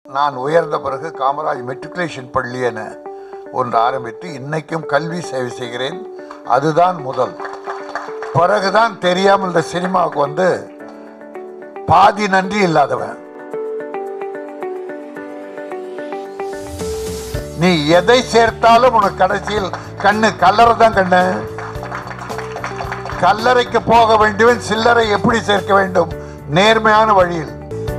நான் உயர்ந்த பிறகு காமராஜ் மெட்ரிகுலேஷன் பள்ளி என ஒன்று ஆரம்பித்து இன்னைக்கும் கல்வி சேவை செய்கிறேன் அதுதான் முதல் பிறகுதான் தெரியாமல் இந்த சினிமாவுக்கு வந்து பாதி நன்றி இல்லாதவன் நீ எதை சேர்த்தாலும் உனக்கு கடைசியில் கண்ணு கல்லறை தான் கண்ணு கல்லறைக்கு போக வேண்டியவன் சில்லறை எப்படி சேர்க்க வேண்டும் நேர்மையான வழியில்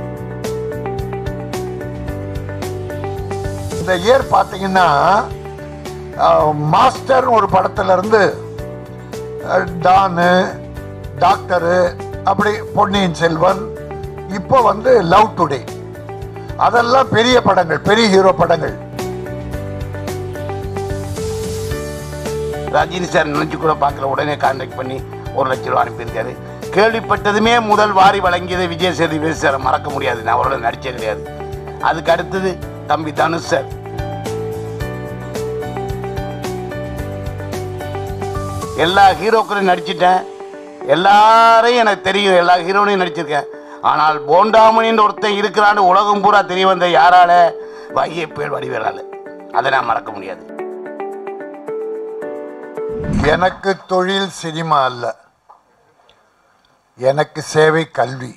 இந்த இயர் பார்த்தீங்கன்னா அஹ், மாஸ்டர் ஒரு படத்துல இருந்து அஹ், டானு டாக்டரு அப்படி பொன்னியின் செல்வன் இப்போ வந்து லவ் டுடே அதெல்லாம் பெரிய படங்கள் பெரிய ஹீரோ படங்கள் ரஜினி சார் நினைச்சு கூட பார்க்கல உடனே கான்டாக்ட் பண்ணி ஒரு லட்சம் ரூபா அனுப்பியிருக்காரு கேள்விப்பட்டதுமே முதல் வாரி வழங்கியது விஜய் சேதுபதி சாரை மறக்க முடியாது நான் அவரோட நடிச்சே கிடையாது அதுக்கு அடுத்தது தம்பி தனுஷ் சார் எல்லா ஹீரோக்களையும் நடிச்சிட்டேன் எல்லாரையும் எனக்கு தெரியும் எல்லா ஹீரோனையும் நடிச்சிருக்கேன் ஆனால் போண்டாமணின்னு ஒருத்தன் இருக்கிறான்னு உலகம் பூரா தெரிய வந்த யாரால வைகை பேர் வடிவேலால அதை நான் மறக்க முடியாது எனக்கு தொழில் சினிமா அல்ல எனக்கு சேவை கல்வி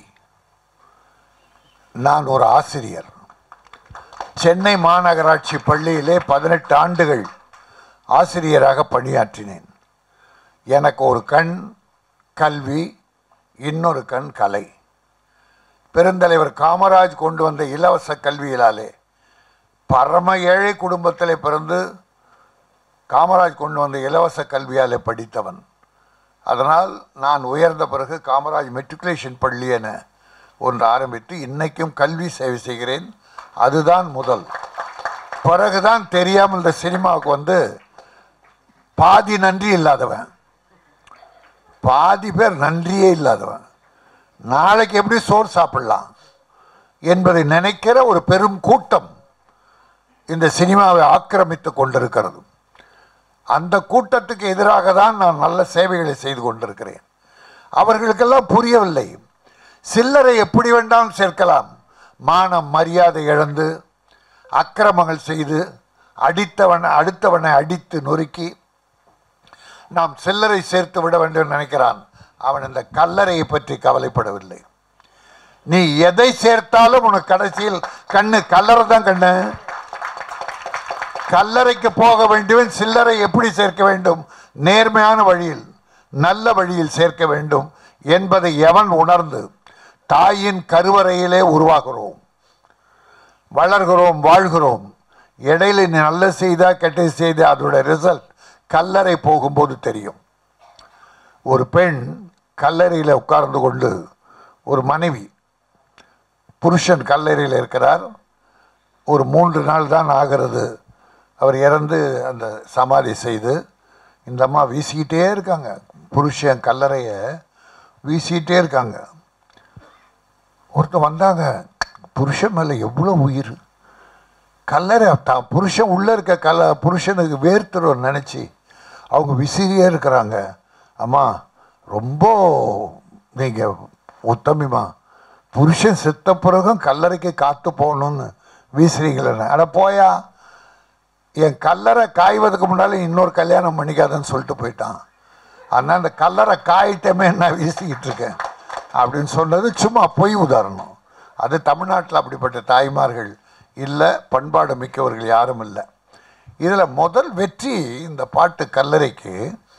நான் ஒரு ஆசிரியர் சென்னை மாநகராட்சி பள்ளியிலே பதினெட்டு ஆண்டுகள் ஆசிரியராக பணியாற்றினேன் எனக்கு ஒரு கண் கல்வி இன்னொரு கண் கலை பெருந்தலைவர் காமராஜ் கொண்டு வந்த இலவச கல்வியிலாலே பரம ஏழை குடும்பத்திலே பிறந்து காமராஜ் கொண்டு வந்த இலவச கல்வியாலே படித்தவன் அதனால் நான் உயர்ந்த பிறகு காமராஜ் மெட்ரிகுலேஷன் பள்ளி என ஒன்று ஆரம்பித்து இன்னைக்கும் கல்வி சேவை செய்கிறேன் அதுதான் முதல் பிறகுதான் தெரியாமல் இந்த சினிமாவுக்கு வந்து பாதி நன்றி இல்லாதவன் பாதி பேர் நன்றியே இல்லாதவன் நாளைக்கு எப்படி சோறு சாப்பிடலாம் என்பதை நினைக்கிற ஒரு பெரும் கூட்டம் இந்த சினிமாவை ஆக்கிரமித்து கொண்டிருக்கிறது அந்த கூட்டத்துக்கு எதிராக தான் நான் நல்ல சேவைகளை செய்து கொண்டிருக்கிறேன் அவர்களுக்கெல்லாம் புரியவில்லை சில்லறை எப்படி வேண்டாம் சேர்க்கலாம் மானம் மரியாதை இழந்து அக்கிரமங்கள் செய்து அடித்தவனை அடுத்தவனை அடித்து நொறுக்கி நாம் சில்லறை சேர்த்து விட வேண்டும் என்று நினைக்கிறான் அவன் இந்த கல்லறையை பற்றி கவலைப்படவில்லை நீ எதை சேர்த்தாலும் உனக்கு கடைசியில் கண்ணு கல்லறை தான் கண்ணு கல்லறைக்கு போக வேண்டியவன் சில்லறை எப்படி சேர்க்க வேண்டும் நேர்மையான வழியில் நல்ல வழியில் சேர்க்க வேண்டும் என்பதை எவன் உணர்ந்து தாயின் கருவறையிலே உருவாகிறோம் வளர்கிறோம் வாழ்கிறோம் இடையில நீ நல்ல செய்தா கெட்ட செய்தா அதோட ரிசல்ட் கல்லறை போகும்போது தெரியும் ஒரு பெண் கல்லறையில் உட்கார்ந்து கொண்டு ஒரு மனைவி புருஷன் கல்லறையில் இருக்கிறார் ஒரு மூன்று நாள் தான் ஆகிறது அவர் இறந்து அந்த சமாதி செய்து இந்த அம்மா வீசிக்கிட்டே இருக்காங்க புருஷன் கல்லறையை வீசிக்கிட்டே இருக்காங்க ஒருத்தர் வந்தாங்க புருஷன் மேலே எவ்வளோ உயிர் கல்லறை தான் புருஷன் உள்ளே இருக்க கல புருஷனுக்கு வேர்த்துறோம் நினச்சி அவங்க விசிறியே இருக்கிறாங்க அம்மா ரொம்ப நீங்கள் உத்தமிமா புருஷன் செத்த பிறகும் கல்லறைக்கு காத்து போகணும்னு வீசுறீங்களே அட போயா என் கல்லறை காய்வதுக்கு முன்னால இன்னொரு கல்யாணம் பண்ணிக்காதன்னு சொல்லிட்டு போயிட்டான் ஆனால் அந்த கல்லறை காயிட்டமே நான் வீசிக்கிட்டு இருக்கேன் அப்படின்னு சொன்னது சும்மா பொய் உதாரணம் அது தமிழ்நாட்டில் அப்படிப்பட்ட தாய்மார்கள் இல்லை பண்பாடு மிக்கவர்கள் யாரும் இல்லை இதில் முதல் வெற்றி இந்த பாட்டு கல்லறைக்கு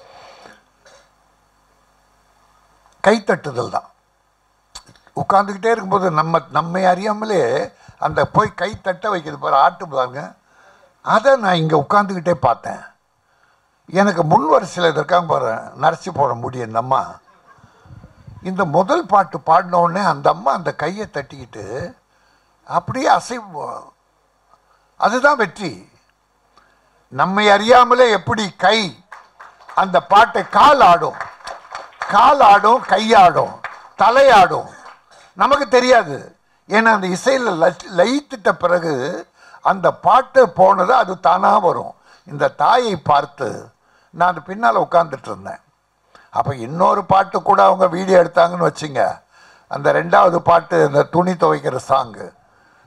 கைத்தட்டுதல் தான் உட்காந்துக்கிட்டே இருக்கும்போது நம்ம நம்மை அறியாமலே அந்த போய் கை தட்ட வைக்கிறது பாரு ஆட்டு பாருங்க அதை நான் இங்கே உட்காந்துக்கிட்டே பார்த்தேன் எனக்கு முன் வரிசையில் இருக்காங்க பாரு நரைச்சி போட முடியும் இந்த அம்மா இந்த முதல் பாட்டு பாடின உடனே அந்த அம்மா அந்த கையை தட்டிக்கிட்டு அப்படியே அசைவு அதுதான் வெற்றி நம்மை அறியாமலே எப்படி கை அந்த பாட்டை கால் ஆடும் கால் ஆடும் கையாடும் தலையாடும் நமக்கு தெரியாது ஏன்னா அந்த இசையில் லயித்துட்ட பிறகு அந்த பாட்டு போனது அது தானாக வரும் இந்த தாயை பார்த்து நான் பின்னால் உட்காந்துட்டு இருந்தேன் அப்போ இன்னொரு பாட்டு கூட அவங்க வீடியோ எடுத்தாங்கன்னு வச்சுங்க அந்த ரெண்டாவது பாட்டு இந்த துணி துவைக்கிற சாங்கு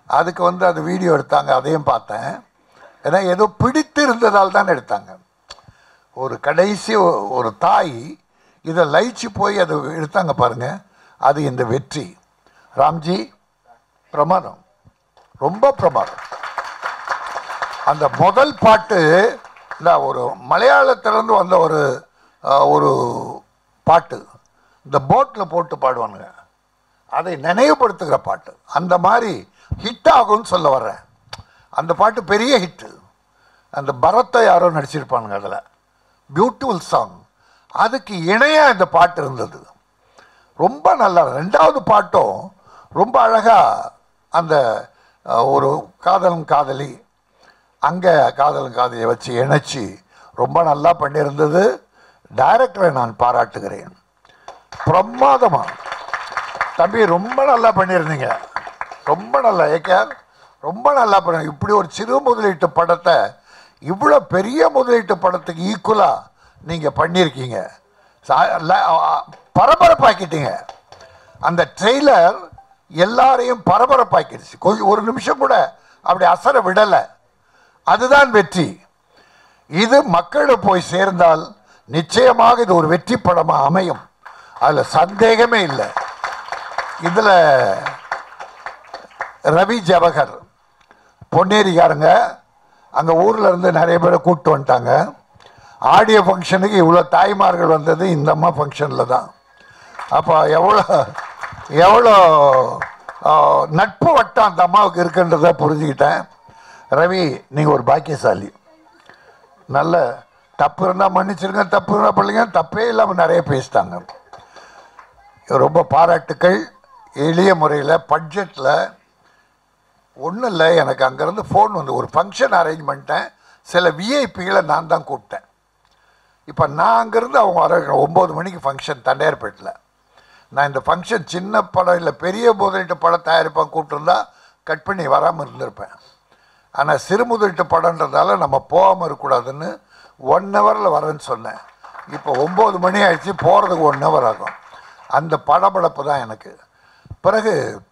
அதுக்கு வந்து அது வீடியோ எடுத்தாங்க அதையும் பார்த்தேன் ஏன்னா ஏதோ பிடித்து இருந்ததால் தான் எடுத்தாங்க ஒரு கடைசி ஒ- ஒரு தாய் இதை லயிச்சு போய் அதை எடுத்தாங்க பாருங்க அது இந்த வெற்றி ராம்ஜி பிரமாதம் ரொம்ப பிரமாதம் அந்த முதல் பாட்டு இந்த ஒரு மலையாளத்திலிருந்து வந்த ஒரு அஹ், ஒரு பாட்டு இந்த போட்டில் போட்டு பாடுவானுங்க அதை நினைவுபடுத்துகிற பாட்டு அந்த மாதிரி ஹிட் ஆகும்னு சொல்ல வர்றேன் அந்த பாட்டு பெரிய ஹிட்டு அந்த பரத்தை யாரோ நடிச்சிருப்பானுங்க அதில் பியூட்டிஃபுல் சாங் அதுக்கு இணையாக இந்த பாட்டு இருந்தது ரொம்ப நல்லா ரெண்டாவது பாட்டும் ரொம்ப அழகாக அந்த அஹ், ஒரு காதலன் காதலி அங்கே காதலன் காதலியை வச்சு இணைச்சி ரொம்ப நல்லா பண்ணியிருந்தது டைரக்டரை நான் பாராட்டுகிறேன் பிரமாதமா தம்பி ரொம்ப நல்லா பண்ணியிருந்தீங்க ரொம்ப நல்லா ஏகேஆர் ரொம்ப நல்லா பண்ண இப்படி ஒரு சிறு முதலீட்டு படத்தை இவ்வளோ பெரிய முதலீட்டு படத்துக்கு ஈக்குவலாக நீங்கள் பண்ணியிருக்கீங்க சா- ல- அ- பரபரப்பாக்கிட்டீங்க அந்த ட்ரெய்லர் எல்லாரையும் பரபரப்பாக்கிடுச்சு கொஞ்சம் ஒரு நிமிஷம் கூட அப்படி அசர விடலை அதுதான் வெற்றி இது மக்களிடம் போய் சேர்ந்தால் நிச்சயமாக இது ஒரு வெற்றி படமா அமையும் அதுல சந்தேகமே இல்லை இதுல ரவி ஜவஹர் பொன்னேரிக்காரங்க அங்க ஊர்ல இருந்து நிறைய பேரை கூப்பிட்டு வந்துட்டாங்க ஆடியோ ஃபங்க்ஷனுக்கு இவ்வளோ தாய்மார்கள் வந்தது இந்த அம்மா ஃபங்க்ஷனில் தான் அப்போ எவ்வளோ எவ்வளோ ஆ, நட்பு வட்டம் அந்த அம்மாவுக்கு இருக்குன்றதை புரிஞ்சுக்கிட்டேன் ரவி நீங்கள் ஒரு பாக்கியசாலி நல்ல தப்பு இருந்தால் மன்னிச்சிருங்க தப்பு இருந்தால் பிள்ளைங்க தப்பே இல்லாமல் நிறைய பேசிட்டாங்க ரொம்ப பாராட்டுக்கள் எளிய முறையில் பட்ஜெட்டில் ஒன்றும் இல்லை எனக்கு அங்கேருந்து ஃபோன் வந்து ஒரு ஃபங்க்ஷன் அரேஞ்ச் பண்ணிட்டேன் சில விஐபிகளை நான் தான் கூப்பிட்டேன் இப்போ நான் அங்கேருந்து அவங்க வர ஒம்பது மணிக்கு ஃபங்க்ஷன் தண்டையார்பேட்டில் நான் இந்த ஃபங்க்ஷன் சின்ன படம் இல்லை பெரிய முதலீட்டு படம் தயாரிப்பாக கூப்பிட்டுருந்தா கட் பண்ணி வராமல் இருந்திருப்பேன் ஆனால் சிறு முதலீட்டு படம்ன்றதால நம்ம போகாமல் இருக்கக்கூடாதுன்னு ஒன் ஹவரில் வரேன்னு சொன்னேன் இப்போ ஒம்பது மணி ஆயிடுச்சு போகிறதுக்கு ஒன் ஹவர் ஆகும் அந்த படபடப்பு தான் எனக்கு பிறகு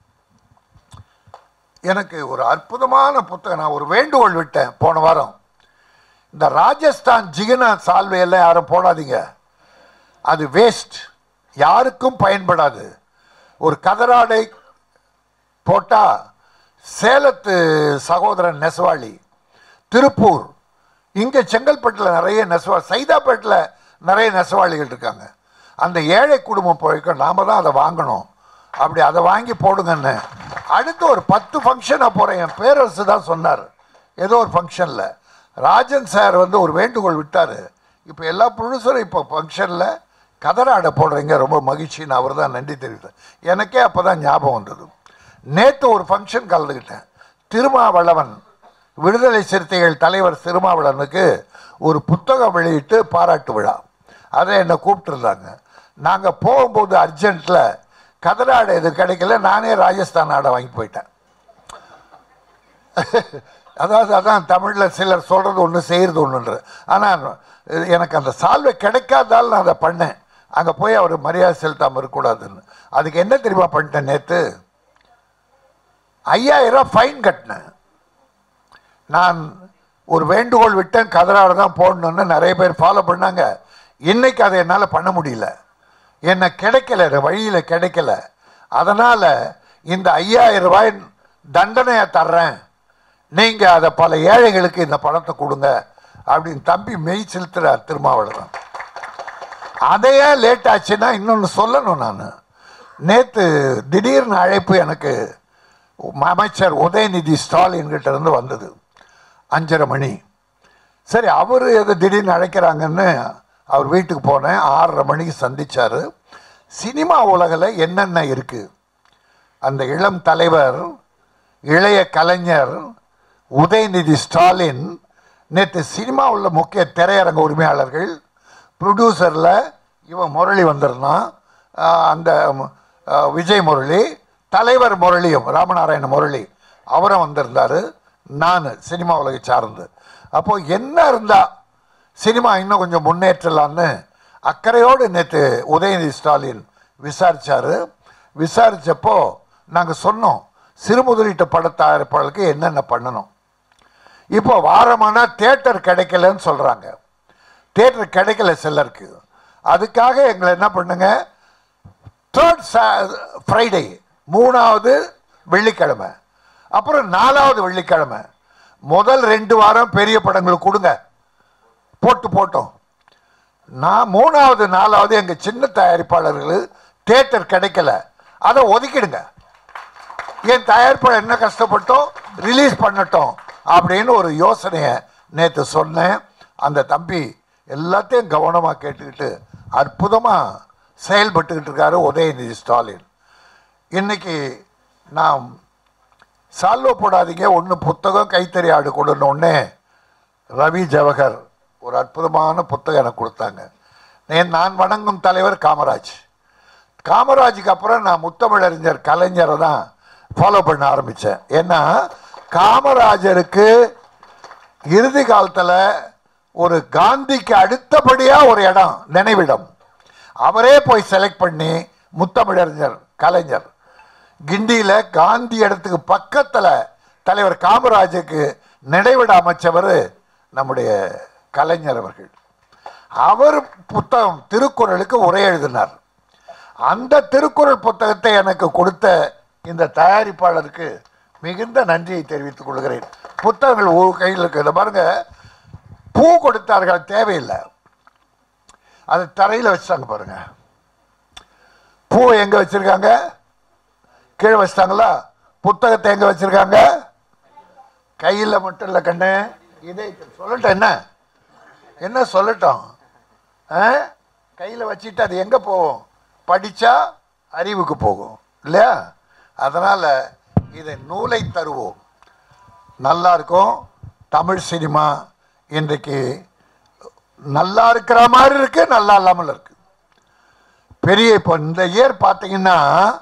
எனக்கு ஒரு அற்புதமான புத்தகம் நான் ஒரு வேண்டுகோள் விட்டேன் போன வாரம் இந்த ராஜஸ்தான் ஜிகினா சால்வையெல்லாம் யாரும் போடாதீங்க அது வேஸ்ட் யாருக்கும் பயன்படாது ஒரு கதராடை போட்டால் சேலத்து சகோதரன் நெசவாளி திருப்பூர் இங்கே செங்கல்பட்டில் நிறைய நெசவா சைதாப்பேட்டில் நிறைய நெசவாளிகள் இருக்காங்க அந்த ஏழை குடும்பம் போய்க்க நாம தான் அதை வாங்கணும் அப்படி அதை வாங்கி போடுங்கன்னு அடுத்து ஒரு பத்து ஃபங்க்ஷனாக போகிறேன் என் பேரரசு தான் சொன்னார் ஏதோ ஒரு ஃபங்க்ஷனில் ராஜன் சார் வந்து ஒரு வேண்டுகோள் விட்டார் இப்போ எல்லா ப்ரொடியூசரும் இப்போ ஃபங்க்ஷனில் கதராடை போடுறீங்க ரொம்ப மகிழ்ச்சின்னு அவர் தான் நன்றி தெரிவித்தார் எனக்கே அப்போ தான் ஞாபகம் வந்தது நேற்று ஒரு ஃபங்க்ஷன் கலந்துக்கிட்டேன் திருமாவளவன் விடுதலை சிறுத்தைகள் தலைவர் திருமாவளவனுக்கு ஒரு புத்தகம் வெளியிட்டு பாராட்டு விழா அதை என்னை கூப்பிட்டுருந்தாங்க நாங்கள் போகும்போது அர்ஜென்ட்டில் கதராடை இது கிடைக்கல நானே ராஜஸ்தான் ஆடை வாங்கி போயிட்டேன் அதாவது அதான் தமிழில் சிலர் சொல்கிறது ஒன்று செய்கிறது ஒன்றுன்ற ஆனால் எனக்கு அந்த சால்வை கிடைக்காதால் நான் அதை பண்ணேன் அங்கே போய் அவர் மரியாதை செலுத்தாமல் இருக்கக்கூடாதுன்னு அதுக்கு என்ன தெரியுமா பண்ணிட்டேன் நேற்று ஐயாயிரம் ஃபைன் கட்டினேன் நான் ஒரு வேண்டுகோள் விட்டேன் கதராட தான் போடணும்னு நிறைய பேர் ஃபாலோ பண்ணாங்க இன்னைக்கு அதை என்னால் பண்ண முடியல என்ன கிடைக்கல வழியில் கிடைக்கல அதனால் இந்த ஐயாயிரம் ரூபாய் தண்டனையை தர்றேன் நீங்கள் அதை பல ஏழைகளுக்கு இந்த பணத்தை கொடுங்க அப்படின்னு தம்பி மெய் செலுத்துறார் திருமாவளவன் அதையே லேட் ஆச்சுன்னா இன்னொன்று சொல்லணும் நான் நேற்று திடீர்னு அழைப்பு எனக்கு அமைச்சர் உதயநிதி ஸ்டாலின் கிட்ட இருந்து வந்தது அஞ்சரை மணி சரி அவர் எதை திடீர்னு அழைக்கிறாங்கன்னு அவர் வீட்டுக்கு போனேன் ஆறரை மணிக்கு சந்திச்சார் சினிமா உலகில் என்னென்ன இருக்குது அந்த இளம் தலைவர் இளைய கலைஞர் உதயநிதி ஸ்டாலின் நேற்று சினிமா உள்ள முக்கிய திரையரங்க உரிமையாளர்கள் ப்ரொடியூசரில் இவன் முரளி வந்திருந்தான் ஆஹ் அந்த ஆஹ் விஜய் முரளி தலைவர் முரளியும் ராமநாராயண முரளி அவரும் வந்திருந்தார் நான் சினிமா உலகை சார்ந்து அப்போ என்ன இருந்தா சினிமா இன்னும் கொஞ்சம் முன்னேற்றலான்னு அக்கறையோடு நேற்று உதயநிதி ஸ்டாலின் விசாரிச்சாரு விசாரிச்சப்போ நாங்கள் சொன்னோம் சிறு முதலீட்டு பட தயாரிப்பாளருக்கு என்னென்ன பண்ணணும் இப்போ வாரமானா தேட்டர் கிடைக்கலன்னு சொல்கிறாங்க தேட்டர் கிடைக்கல சிலருக்கு அதுக்காக எங்களை என்ன பண்ணுங்க தேர்ட் ஃப்ரைடே மூணாவது வெள்ளிக்கிழமை அப்புறம் நாலாவது வெள்ளிக்கிழமை முதல் ரெண்டு வாரம் பெரிய படங்களுக்கு கொடுங்க போட்டு போட்டோம் நான் மூணாவது நாலாவது எங்கள் சின்ன தயாரிப்பாளர்கள் தேட்டர் கிடைக்கல அதை ஒதுக்கிடுங்க என் தயாரிப்பாளர் என்ன கஷ்டப்பட்டோம் ரிலீஸ் பண்ணட்டும் அப்படின்னு ஒரு யோசனையை நேற்று சொன்னேன் அந்த தம்பி எல்லாத்தையும் கவனமாக கேட்டுக்கிட்டு அற்புதமாக செயல்பட்டுக்கிட்டு இருக்காரு உதயநிதி ஸ்டாலின் இன்னைக்கு நாம் சால்வ போடாதீங்க ஒன்று புத்தகம் கைத்தறி ஆடு கொடுன்னு ஒன்று ரவி ஜவஹர் ஒரு அற்புதமான புத்தகம் எனக்கு கொடுத்தாங்க நே- நான் வணங்கும் தலைவர் காமராஜ் காமராஜுக்கு அப்புறம் நான் முத்தமிழறிஞர் கலைஞரை தான் ஃபாலோ பண்ண ஆரம்பித்தேன் ஏன்னா காமராஜருக்கு இறுதி காலத்தில் ஒரு காந்திக்கு அடுத்தபடியாக ஒரு இடம் நினைவிடம் அவரே போய் செலக்ட் பண்ணி முத்தமிழறிஞர் கலைஞர் கிண்டியில் காந்தி இடத்துக்கு பக்கத்தில் தலைவர் காமராஜுக்கு நினைவிட அமைச்சவர் நம்முடைய கலைஞர் அவர்கள் அவர் புத்தகம் திருக்குறளுக்கு உரை எழுதினார் அந்த திருக்குறள் புத்தகத்தை எனக்கு கொடுத்த இந்த தயாரிப்பாளருக்கு மிகுந்த நன்றியை தெரிவித்துக் கொள்கிறேன் புத்தகங்கள் ஒரு கையில் இருக்கு இதை பாருங்க பூ கொடுத்தார்கள் தேவையில்லை அது தரையில் வச்சிட்டாங்க பாருங்க பூ எங்க வச்சிருக்காங்க கீழே வச்சிட்டாங்களா புத்தகத்தை எங்க வச்சிருக்காங்க கையில் மட்டும் இல்லை கண்ணு இதே சொல்லட்டும் என்ன என்ன சொல்லட்டும் கையில் வச்சுட்டு அது எங்கே போகும் படித்தா அறிவுக்கு போகும் இல்லையா அதனால் இதை நூலை தருவோம் நல்லா இருக்கும் தமிழ் சினிமா இன்றைக்கு நல்லா இருக்கிற மாதிரி இருக்கு நல்லா இல்லாமல் இருக்கு பெரிய இப்போ இந்த இயர் பார்த்தீங்கன்னா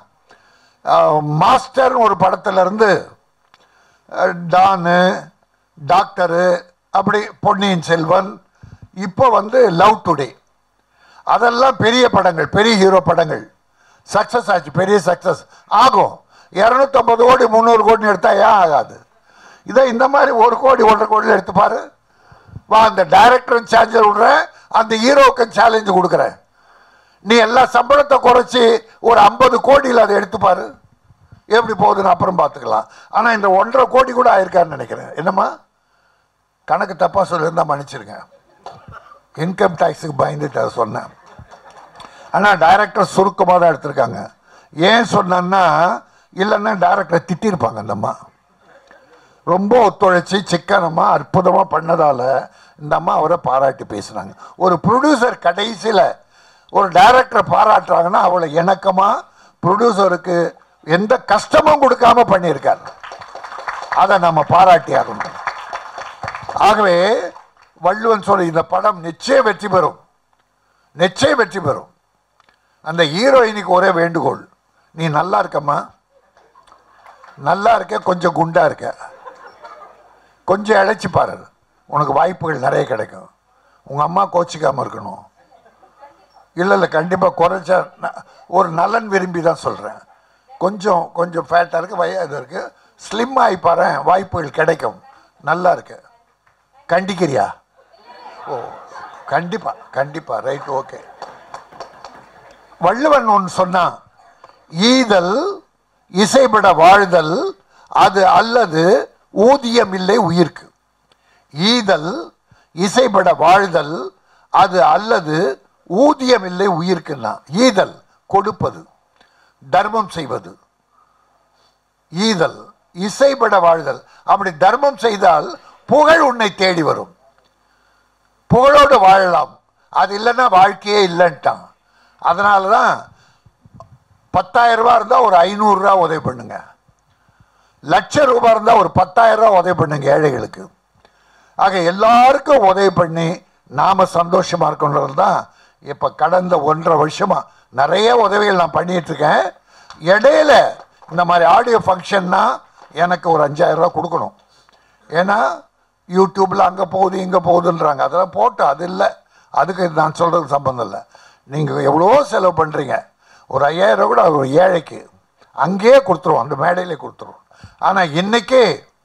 மாஸ்டர்னு ஒரு படத்துல இருந்து அஹ், டானு டாக்டரு அப்படி பொன்னியின் செல்வன் இப்போ வந்து லவ் டுடே அதெல்லாம் பெரிய படங்கள் பெரிய ஹீரோ படங்கள் சக்ஸஸ் ஆச்சு பெரிய சக்ஸஸ் ஆகும் இரநூத்தம்பது கோடி முந்நூறு கோடி எடுத்தா ஏன் ஆகாது இதை இந்த மாதிரி ஒரு கோடி ஒன்றரை கோடியில் எடுத்து பாரு வா அந்த டைரக்டரும் சேலஞ்சர் விடுறேன் அந்த ஹீரோவுக்கும் சேலஞ்சு கொடுக்குறேன் நீ எல்லா சம்பளத்தை குறைச்சி ஒரு ஐம்பது கோடியில் அதை எடுத்து பாரு எப்படி போகுதுன்னு அப்புறம் பார்த்துக்கலாம் ஆனால் இந்த ஒன்றரை கோடி கூட ஆயிருக்கான்னு நினைக்கிறேன் என்னம்மா கணக்கு தப்பாக சொல்லியிருந்தா மன்னிச்சிருங்க இன்கம் டேக்ஸுக்கு பயந்துட்டு அதை சொன்னேன் ஆனால் டைரக்டர் சுருக்கமாக தான் எடுத்திருக்காங்க ஏன் சொன்னேன்னா இல்லைன்னா டைரக்டரை திட்டிருப்பாங்க அந்த அம்மா ரொம்ப ஒத்துழைச்சி சிக்கனமாக அற்புதமாக பண்ணதால் இந்த அம்மா அவரை பாராட்டி பேசுனாங்க ஒரு ப்ரொடியூசர் கடைசியில் ஒரு டைரக்டரை பாராட்டுறாங்கன்னா அவளை இணக்கமாக ப்ரொடியூசருக்கு எந்த கஷ்டமும் கொடுக்காம பண்ணியிருக்காரு அதை நம்ம பாராட்டி ஆகணும் ஆகவே வள்ளுவன் சொல்லி இந்த படம் நிச்சயம் வெற்றி பெறும் நிச்சயம் வெற்றி பெறும் அந்த ஹீரோயினுக்கு ஒரே வேண்டுகோள் நீ நல்லா இருக்கம்மா நல்லா இருக்க கொஞ்சம் குண்டா இருக்க கொஞ்சம் இழைச்சி பாரு உனக்கு வாய்ப்புகள் நிறைய கிடைக்கும் உங்கள் அம்மா கோச்சிக்காமல் இருக்கணும் இல்லை இல்லை கண்டிப்பாக குறைச்சா ந- ஒரு நலன் விரும்பி தான் சொல்கிறேன் கொஞ்சம் கொஞ்சம் ஃபேட்டாக இருக்குது வயது இருக்குது ஸ்லிம் ஆகி பாரு வாய்ப்புகள் கிடைக்கும் நல்லா இருக்கு கண்டிக்கிறியா ஓ கண்டிப்பாக கண்டிப்பாக ரைட் ஓகே வள்ளுவன் ஒன்று சொன்னான் ஈதல் இசைபட வாழ்தல் அது அல்லது ஊதியம் இல்லை உயிர்க்கு ஈதல் இசைபட வாழ்தல் அது அல்லது ஊதியம் இல்லை உயிர்க்குன்னா ஈதல் கொடுப்பது தர்மம் செய்வது ஈதல் இசைபட வாழ்தல் அப்படி தர்மம் செய்தால் புகழ் உன்னை தேடி வரும் புகழோடு வாழலாம் அது இல்லைன்னா வாழ்க்கையே இல்லைன்ட்டான் அதனால தான் பத்தாயிரம் ரூபா இருந்தால் ஒரு ஐநூறுரூவா உதவி பண்ணுங்க லட்ச ரூபாய் இருந்தால் ஒரு பத்தாயிரம் ரூபா உதவி பண்ணுங்க ஏழைகளுக்கு ஆக எல்லாருக்கும் உதவி பண்ணி நாம சந்தோஷமா இருக்கணுன்றது தான் இப்போ கடந்த ஒன்றரை வருஷமா நிறைய உதவிகள் நான் பண்ணிட்டு இருக்கேன் இடையில இந்த மாதிரி ஆடியோ ஃபங்க்ஷன்னா எனக்கு ஒரு அஞ்சாயிரம் ரூபா கொடுக்கணும் ஏன்னா யூடியூப்பில் அங்கே போகுது இங்கே போகுதுன்றாங்க அதெல்லாம் போட்டு அது இல்லை அதுக்கு நான் சொல்கிறது சம்பந்தம் இல்லை நீங்கள் எவ்வளோ செலவு பண்ணுறீங்க ஒரு ஐயாயிரம் ரூபா கூட ஒரு ஏழைக்கு அங்கேயே கொடுத்துருவோம் அந்த மேடையிலே கொடுத்துருவோம் ஆனா இன்னைக்கு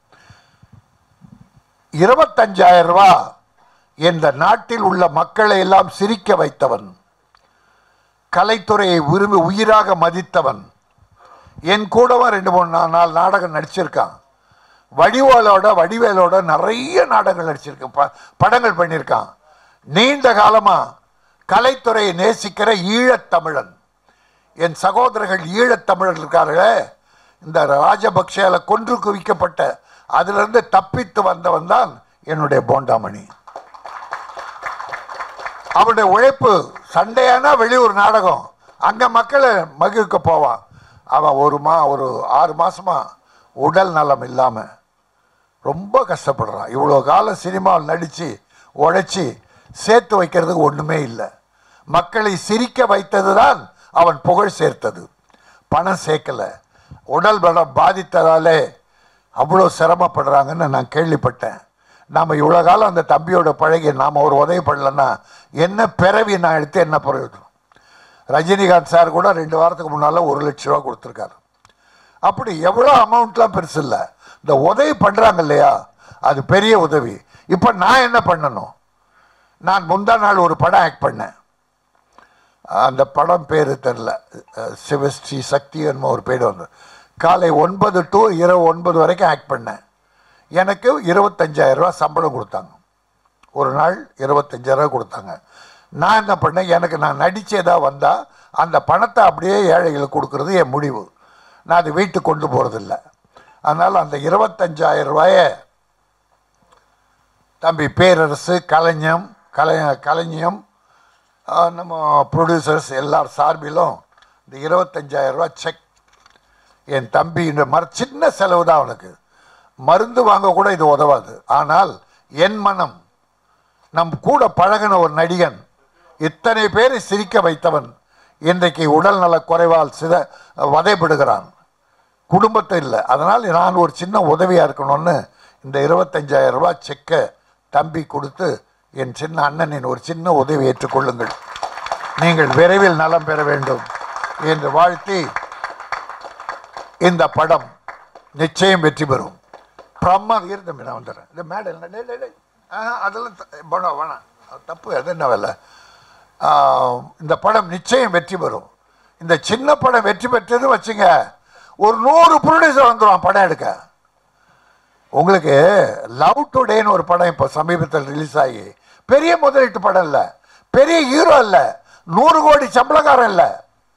இருபத்தஞ்சாயிரம் ரூபாய் இந்த நாட்டில் உள்ள மக்களை எல்லாம் சிரிக்க வைத்தவன் கலைத்துறையை விரும்பி உயிராக மதித்தவன் என் கூடவும் ரெண்டு மூணு நா- நாலு நாடகம் நடிச்சிருக்கான் வடிவேலோட வடிவேலோட நிறைய நாடகங்கள் நடிச்சிருக்கான் ப- படங்கள் பண்ணியிருக்கான் நீண்ட காலமா கலைத்துறையை நேசிக்கிற ஈழத்தமிழன் என் சகோதரர்கள் ஈழத்தமிழர் இருக்கார்களே இந்த ராஜபக்சேல கொன்று குவிக்கப்பட்ட அதிலிருந்து தப்பித்து வந்தவன் தான் என்னுடைய போண்டாமணி அவனுடைய உழைப்பு சண்டையானா வெளியூர் நாடகம் அங்க மக்களை மகிழ்க்க போவான் அவன் ஒரு மா ஒரு ஆறு மாசமா உடல் நலம் இல்லாம ரொம்ப கஷ்டப்படுறான் இவ்வளோ காலம் சினிமாவில் நடிச்சு உழைச்சி சேர்த்து வைக்கிறதுக்கு ஒண்ணுமே இல்லை மக்களை சிரிக்க வைத்தது தான் அவன் புகழ் சேர்த்தது பணம் சேர்க்கல உடல் பலம் பாதித்ததாலே அவ்வளோ சிரமப்படுறாங்கன்னு நான் கேள்விப்பட்டேன் நாம் இவ்வளோ காலம் அந்த தம்பியோட பழகி நாம் ஒரு உதவி பண்ணலன்னா என்ன பிறவி நான் எடுத்து என்ன பிரயோஜனம் ரஜினிகாந்த் சார் கூட ரெண்டு வாரத்துக்கு முன்னால் ஒரு லட்ச ரூபா கொடுத்துருக்காரு அப்படி எவ்வளோ அமௌண்ட்லாம் பெருசு இல்லை இந்த உதவி பண்ணுறாங்க இல்லையா அது பெரிய உதவி இப்போ நான் என்ன பண்ணணும் நான் முந்தா நாள் ஒரு படம் ஆக்ட் பண்ணேன் அந்த படம் பேர் தெரில சிவஸ்ரீ சக்தி என்னமோ ஒரு பேர் வந்து காலை ஒன்பது டு இரவு ஒன்பது வரைக்கும் ஆக்ட் பண்ணேன் எனக்கு இருபத்தஞ்சாயிரம் ரூபாய் சம்பளம் கொடுத்தாங்க ஒரு நாள் இருபத்தஞ்சாயிரம் ரூபாய் கொடுத்தாங்க நான் என்ன பண்ணேன் எனக்கு நான் நடிச்சதா வந்தால் அந்த பணத்தை அப்படியே ஏழைகளுக்கு கொடுக்கறது என் முடிவு நான் அது வீட்டுக்கு கொண்டு போகிறதில்ல அதனால் அந்த இருபத்தஞ்சாயிரம் ரூபாயை தம்பி பேரரசு கலைஞம் கலை கலைஞம் ஆஹ், நம்ம ப்ரொடியூசர்ஸ் எல்லார் சார்பிலும் இந்த இருபத்தஞ்சாயிரம் ரூபாய் செக் என் தம்பி இந்த மர சின்ன செலவு தான் அவனுக்கு மருந்து வாங்க கூட இது உதவாது ஆனால் என் மனம் நம் கூட பழகின ஒரு நடிகன் இத்தனை பேரை சிரிக்க வைத்தவன் இன்றைக்கு உடல் நல குறைவால் சித வதைப்படுகிறான் குடும்பத்தை இல்லை அதனால் நான் ஒரு சின்ன உதவியாக இருக்கணும்னு இந்த இருபத்தஞ்சாயிரம் ரூபாய் செக்கை தம்பி கொடுத்து என் சின்ன அண்ணனின் ஒரு சின்ன உதவி ஏற்றுக்கொள்ளுங்கள் நீங்கள் விரைவில் நலம் பெற வேண்டும் என்று வாழ்த்தி இந்த படம் நிச்சயம் வெற்றி பெறும் பிரம்மா இருந்த நான் வந்துடுறேன் இந்த மேடல் என்ன? டேய், டேய், டேய். ஆஹா, அதெல்லாம் த- வேணாம் வேணாம் அது தப்பு அது என்ன வேலை ஆஹ், இந்த படம் நிச்சயம் வெற்றி பெறும் இந்த சின்ன படம் வெற்றி பெற்றது வச்சுங்க ஒரு நூறு ப்ரொடியூசர் வந்துடுவான் படம் எடுக்க உங்களுக்கு லவ் டுடேன்னு ஒரு படம் இப்போ சமீபத்தில் ரிலீஸ் ஆகி பெரிய முதலீட்டு படம் இல்லை பெரிய ஹீரோ இல்லை நூறு கோடி சம்பளக்காரன் இல்லை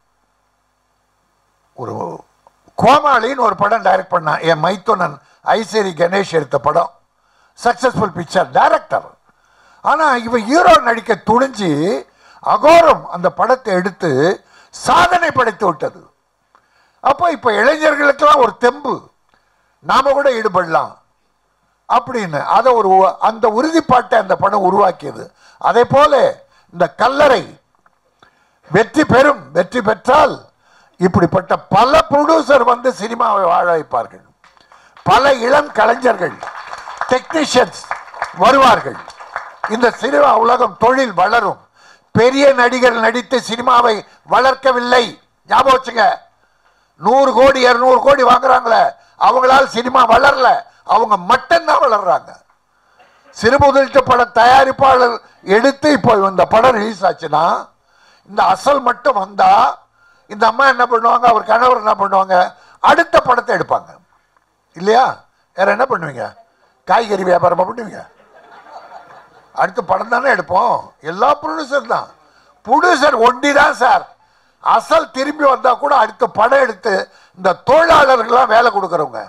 ஒரு கோமாளின்னு ஒரு படம் டைரக்ட் பண்ணான் என் மைத்துனன் ஐசேரி கணேஷ் எடுத்த படம் சக்சஸ்ஃபுல் பிக்சர் டைரக்டர் ஆனால் இவன் ஹீரோ நடிக்க துணிஞ்சு அகோரம் அந்த படத்தை எடுத்து சாதனை படைத்து விட்டது அப்போ இப்போ இளைஞர்களுக்கெல்லாம் ஒரு தெம்பு நாம கூட ஈடுபடலாம் அப்படின்னு அதை ஒரு உ- அந்த உறுதிப்பாட்டை அந்த படம் உருவாக்கியது அதே போல இந்த கல்லறை வெற்றி பெறும் வெற்றி பெற்றால் இப்படிப்பட்ட பல ப்ரொடியூசர் வந்து சினிமாவை வாழ வைப்பார்கள் பல இளம் கலைஞர்கள் டெக்னீஷியன்ஸ் வருவார்கள் இந்த சினிமா உலகம் தொழில் வளரும் பெரிய நடிகர் நடித்து சினிமாவை வளர்க்கவில்லை ஞாபகம் வச்சுங்க நூறு கோடி இருநூறு கோடி வாங்குறாங்களே அவங்களால் சினிமா வளரல அவங்க மட்டும்தான் வளர்றாங்க சிறு முதலீட்டு பட தயாரிப்பாளர் எடுத்து இப்போ இந்த படம் ரிலீஸ் ஆச்சுன்னா இந்த அசல் மட்டும் வந்தா இந்த அம்மா என்ன பண்ணுவாங்க அவர் கணவர் என்ன பண்ணுவாங்க அடுத்த படத்தை எடுப்பாங்க இல்லையா வேற என்ன பண்ணுவீங்க காய்கறி வியாபாரமா பண்ணுவீங்க அடுத்த படம் தானே எடுப்போம் எல்லா ப்ரொடியூசர் தான் ப்ரொடியூசர் ஒண்டி தான் சார் அசல் திரும்பி வந்தா கூட அடுத்த படம் எடுத்து இந்த தொழிலாளர்கள்லாம் வேலை கொடுக்குறவங்க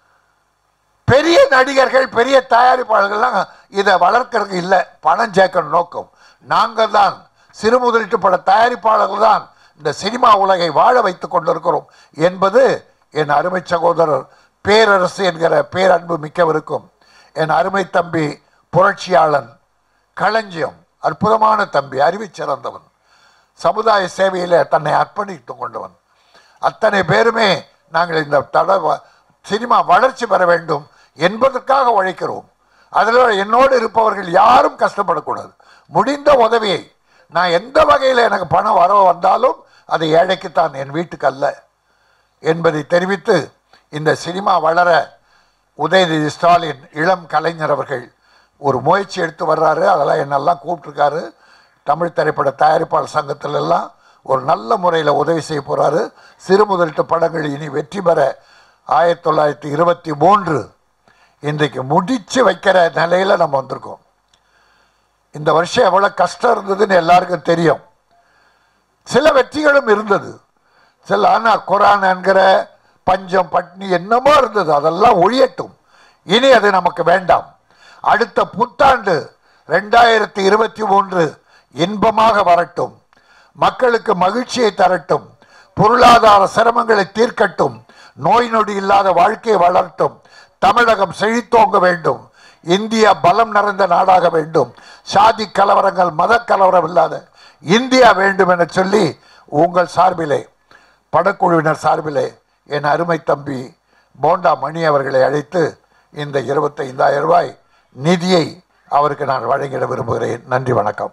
பெரிய நடிகர்கள் பெரிய தயாரிப்பாளர்கள்லாம் இதை வளர்க்கறதுக்கு இல்லை பணம் சேர்க்கணும் நோக்கம் நாங்கள் தான் சிறு முதலீட்டு பட தயாரிப்பாளர்கள் தான் இந்த சினிமா உலகை வாழ வைத்துக் கொண்டிருக்கிறோம் என்பது என் அருமை சகோதரர் பேரரசு என்கிற பேரன்பு மிக்கவருக்கும் என் அருமை தம்பி புரட்சியாளன் களஞ்சியம் அற்புதமான தம்பி அறிவிச் சிறந்தவன் சமுதாய சேவையில் தன்னை அர்ப்பணித்து கொண்டவன் அத்தனை பேருமே நாங்கள் இந்த தட வ- சினிமா வளர்ச்சி பெற வேண்டும் என்பதற்காக உழைக்கிறோம் அதில் என்னோடு இருப்பவர்கள் யாரும் கஷ்டப்படக்கூடாது முடிந்த உதவியை நான் எந்த வகையில் எனக்கு பணம் வர வந்தாலும் அது ஏழைக்குத்தான் என் வீட்டுக்கு அல்ல என்பதை தெரிவித்து இந்த சினிமா வளர உதயநிதி ஸ்டாலின் இளம் கலைஞர் அவர்கள் ஒரு முயற்சி எடுத்து வர்றாரு அதெல்லாம் என்னெல்லாம் கூப்பிட்ருக்காரு தமிழ் திரைப்பட தயாரிப்பாளர் சங்கத்துல எல்லாம் ஒரு நல்ல முறையில் உதவி செய்ய போகிறாரு சிறு முதலீட்டு படங்கள் இனி வெற்றி பெற ஆயிரத்தி தொள்ளாயிரத்தி இருபத்தி மூன்று இன்றைக்கு முடிச்சு வைக்கிற நிலையில் நம்ம வந்திருக்கோம் இந்த வருஷம் எவ்வளோ கஷ்டம் இருந்ததுன்னு எல்லாருக்கும் தெரியும் சில வெற்றிகளும் இருந்தது சில ஆனால் குரான் என்கிற பஞ்சம் பட்னி என்னமோ இருந்தது அதெல்லாம் ஒழியட்டும் இனி அது நமக்கு வேண்டாம் அடுத்த புத்தாண்டு ரெண்டாயிரத்தி இருபத்தி மூன்று இன்பமாக வரட்டும் மக்களுக்கு மகிழ்ச்சியை தரட்டும் பொருளாதார சிரமங்களை தீர்க்கட்டும் நோய் நொடி இல்லாத வாழ்க்கையை வளரட்டும் தமிழகம் செழித்தோங்க வேண்டும் இந்தியா பலம் நிறைந்த நாடாக வேண்டும் சாதி கலவரங்கள் மத கலவரம் இல்லாத இந்தியா வேண்டும் என சொல்லி உங்கள் சார்பிலே படக்குழுவினர் சார்பிலே என் அருமை தம்பி போண்டா மணி அவர்களை அழைத்து இந்த இருபத்தைந்தாயிரம் ரூபாய் நிதியை அவருக்கு நான் வழங்கிட விரும்புகிறேன் நன்றி வணக்கம்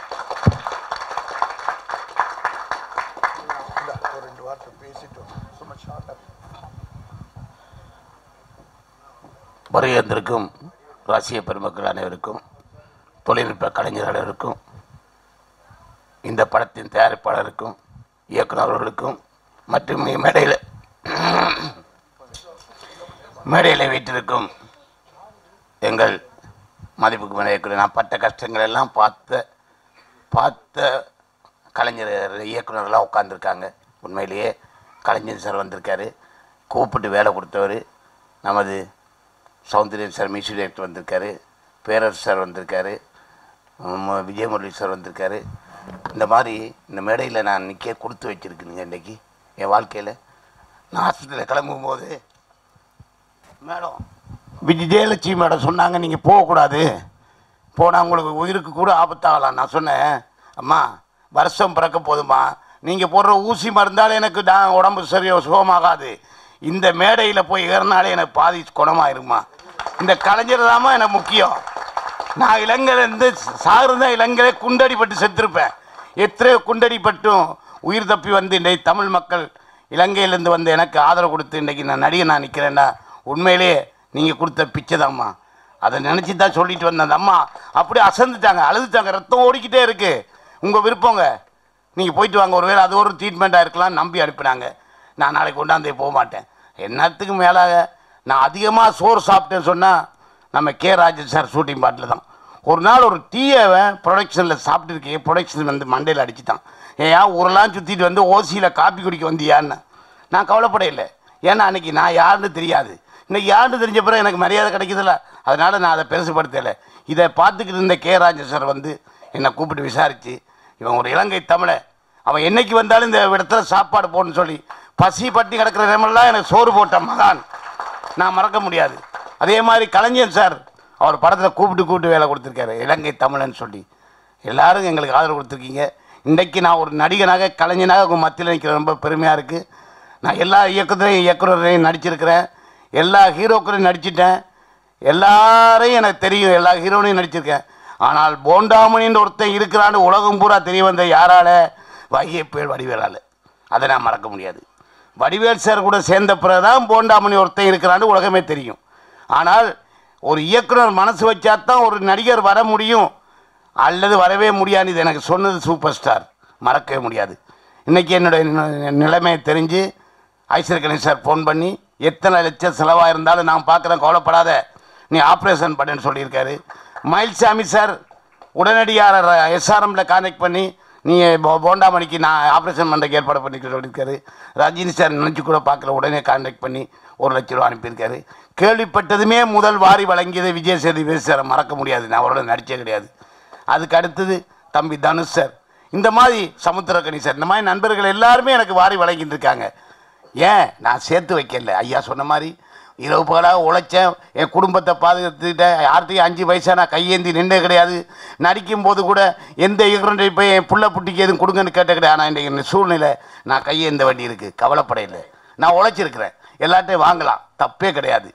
வருகின்றிருக்கும் ராசிய பெருமக்கள் அனைவருக்கும் தொழில்நுட்ப கலைஞர் அனைவருக்கும் இந்த படத்தின் தயாரிப்பாளருக்கும் இயக்குநர்களுக்கும் மற்றும் மேடையில் மேடையில் வீட்டிற்கும் எங்கள் மதிப்புக்கு மதிப்பு நான் பட்ட கஷ்டங்கள் எல்லாம் பார்த்த பார்த்த கலைஞர் இயக்குனர்லாம் உட்காந்துருக்காங்க உண்மையிலேயே கலைஞர் சார் வந்திருக்காரு கூப்பிட்டு வேலை கொடுத்தவர் நமது சௌந்தர்யன் சார் மியூசிக் டைரக்டர் வந்திருக்காரு பேரரசு சார் வந்திருக்காரு ம- விஜயமுரளி சார் வந்திருக்காரு இந்த மாதிரி இந்த மேடையில் நான் நிற்க கொடுத்து வச்சுருக்குங்க இன்றைக்கி என் வாழ்க்கையில் நான் ஆஸ்பத்திரியில் கிளம்பும்போது மேடம் விஜய் ஜெயலட்சுமி மேடம் சொன்னாங்க நீங்கள் போகக்கூடாது போனால் உங்களுக்கு உயிருக்கு கூட ஆபத்தாகலாம் நான் சொன்னேன் அம்மா வருஷம் பிறக்க போதுமா நீங்கள் போடுற ஊசி மருந்தால் எனக்கு நான் உடம்பு சரியா சுகமாகாது இந்த மேடையில் போய் ஏறினாலே எனக்கு பாதி குணமாயிருமா இந்த கலைஞர் தாம்மா எனக்கு முக்கியம் நான் இலங்கையிலேருந்து சாகுறதா இலங்கையிலே குண்டடிப்பட்டு செத்துருப்பேன் எத்தனையோ குண்டடிப்பட்டும் உயிர் தப்பி வந்து இன்றைக்கு தமிழ் மக்கள் இலங்கையிலேருந்து வந்து எனக்கு ஆதரவு கொடுத்து இன்றைக்கி நான் நடிகை நான் நிற்கிறேன்னா உண்மையிலேயே நீங்கள் கொடுத்த பிச்சை தாம்மா அதை நினச்சி தான் சொல்லிட்டு வந்தேன் அந்த அம்மா அப்படியே அசந்துட்டாங்க அழுதுட்டாங்க ரத்தம் ஓடிக்கிட்டே இருக்கு உங்கள் விருப்பங்க நீங்கள் போயிட்டு வாங்க ஒருவேளை அது ஒரு ட்ரீட்மெண்ட்டாக இருக்கலாம் நம்பி அனுப்பினாங்க நான் நாளைக்கு கொண்டாந்தே போக மாட்டேன் என்னத்துக்கு மேலாக நான் அதிகமாக சோறு சாப்பிட்டேன்னு சொன்னால் நம்ம கே ராஜன் சார் ஷூட்டிங் பாட்டில் தான் ஒரு நாள் ஒரு டீயை ப்ரொடக்ஷனில் சாப்பிட்டுருக்கேன் ப்ரொடக்ஷன் வந்து மண்டையில் அடிச்சுட்டான் ஏன் ஊரெல்லாம் சுற்றிட்டு வந்து ஓசியில் காப்பி குடிக்க வந்தியான்னு நான் கவலைப்படையில்லை ஏன்னா அன்னைக்கு நான் யாருன்னு தெரியாது இன்னைக்கு யாருன்னு தெரிஞ்ச பிறகு எனக்கு மரியாதை கிடைக்குதுல்ல அதனால் நான் அதை பெருசுப்படுத்தலை இதை பார்த்துக்கிட்டு இருந்த கே ராஜன் சார் வந்து என்னை கூப்பிட்டு விசாரித்து இவன் ஒரு இலங்கை தமிழன் அவன் என்னைக்கு வந்தாலும் இந்த இடத்துல சாப்பாடு போடணும்னு சொல்லி பசி பட்டி கிடக்கிற நேரமெல்லாம் எனக்கு சோறு போட்ட மகான் நான் மறக்க முடியாது அதே மாதிரி கலைஞர் சார் அவர் படத்தில் கூப்பிட்டு கூப்பிட்டு வேலை கொடுத்துருக்காரு இலங்கை தமிழன் சொல்லி எல்லாரும் எங்களுக்கு ஆதரவு கொடுத்துருக்கீங்க இன்றைக்கு நான் ஒரு நடிகனாக கலைஞனாக உங்கள் மத்தியில் நிற்கிற ரொம்ப பெருமையாக இருக்குது நான் எல்லா இயக்கத்துலையும் இயக்குனரையும் நடிச்சிருக்கிறேன் எல்லா ஹீரோக்களையும் நடிச்சிட்டேன் எல்லாரையும் எனக்கு தெரியும் எல்லா ஹீரோனையும் நடிச்சிருக்கேன் ஆனால் போண்டாமணின்ற ஒருத்தன் இருக்கிறான்னு உலகம் பூரா தெரிய வந்த யாரால வைகை பேர் வடிவேலால் அதை நான் மறக்க முடியாது வடிவேல் சார் கூட சேர்ந்த பிறகு தான் போண்டாமணி ஒருத்தன் இருக்கிறான்னு உலகமே தெரியும் ஆனால் ஒரு இயக்குனர் மனசு வச்சா தான் ஒரு நடிகர் வர முடியும் அல்லது வரவே முடியாது இது எனக்கு சொன்னது சூப்பர் ஸ்டார் மறக்கவே முடியாது இன்றைக்கி என்னுடைய நி- நிலைமையை தெரிஞ்சு ஐஸ்வர் கணேஷ் சார் ஃபோன் பண்ணி எத்தனை லட்சம் செலவாக இருந்தாலும் நான் பார்க்குறேன் கவலைப்படாத நீ ஆப்ரேஷன் பண்ணுன்னு சொல்லியிருக்காரு மயில்சாமி சார் உடனடியாக எஸ்ஆர்எம்ல கான்டாக்ட் பண்ணி நீ போ- போண்டாமணிக்கு நான் ஆப்ரேஷன் பண்ணுறதுக்கு ஏற்பாடு பண்ணி சொல்லியிருக்காரு ரஜினி சார் நினச்சி கூட பார்க்கல உடனே கான்டாக்ட் பண்ணி ஒரு லட்ச ரூபா அனுப்பியிருக்காரு கேள்விப்பட்டதுமே முதல் வாரி வழங்கியது விஜய் சேதுபதி சாரை மறக்க முடியாது நான் அவரோட நடிச்சே கிடையாது அதுக்கு அடுத்தது தம்பி தனுஷ் சார் இந்த மாதிரி சமுத்திரக்கணி சார் இந்த மாதிரி நண்பர்கள் எல்லாருமே எனக்கு வாரி வழங்கிட்டு இருக்காங்க ஏன் நான் சேர்த்து வைக்கல ஐயா சொன்ன மாதிரி இரவு பகலாக உழைச்சேன் என் குடும்பத்தை பாதுகாத்துக்கிட்டேன் யார்கிட்டையும் அஞ்சு வயசாக நான் கையேந்தி நின்றே கிடையாது நடிக்கும் போது கூட எந்த இயக்குனர் போய் என் புள்ள புட்டிக்கு எதுவும் கொடுங்கன்னு கேட்ட கிடையாது ஆனால் இன்றைக்கு இந்த சூழ்நிலை நான் கையேந்த வேண்டி இருக்குது கவலைப்படையில நான் உழைச்சிருக்கிறேன் எல்லார்ட்டையும் வாங்கலாம் தப்பே கிடையாது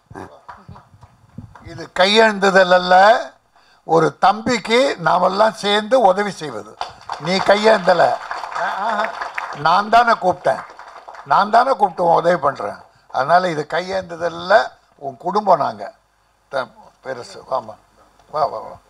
இது கையெழுந்துதல் அல்ல ஒரு தம்பிக்கு நாமெல்லாம் சேர்ந்து உதவி செய்வது நீ கையெழுந்தல நான் தானே கூப்பிட்டேன் நான் தானே கூப்பிட்டு உன் உதவி பண்ணுறேன் அதனால் இது கையேந்ததில் உன் குடும்பம் நாங்கள் பெருசு வாமா வா வா வா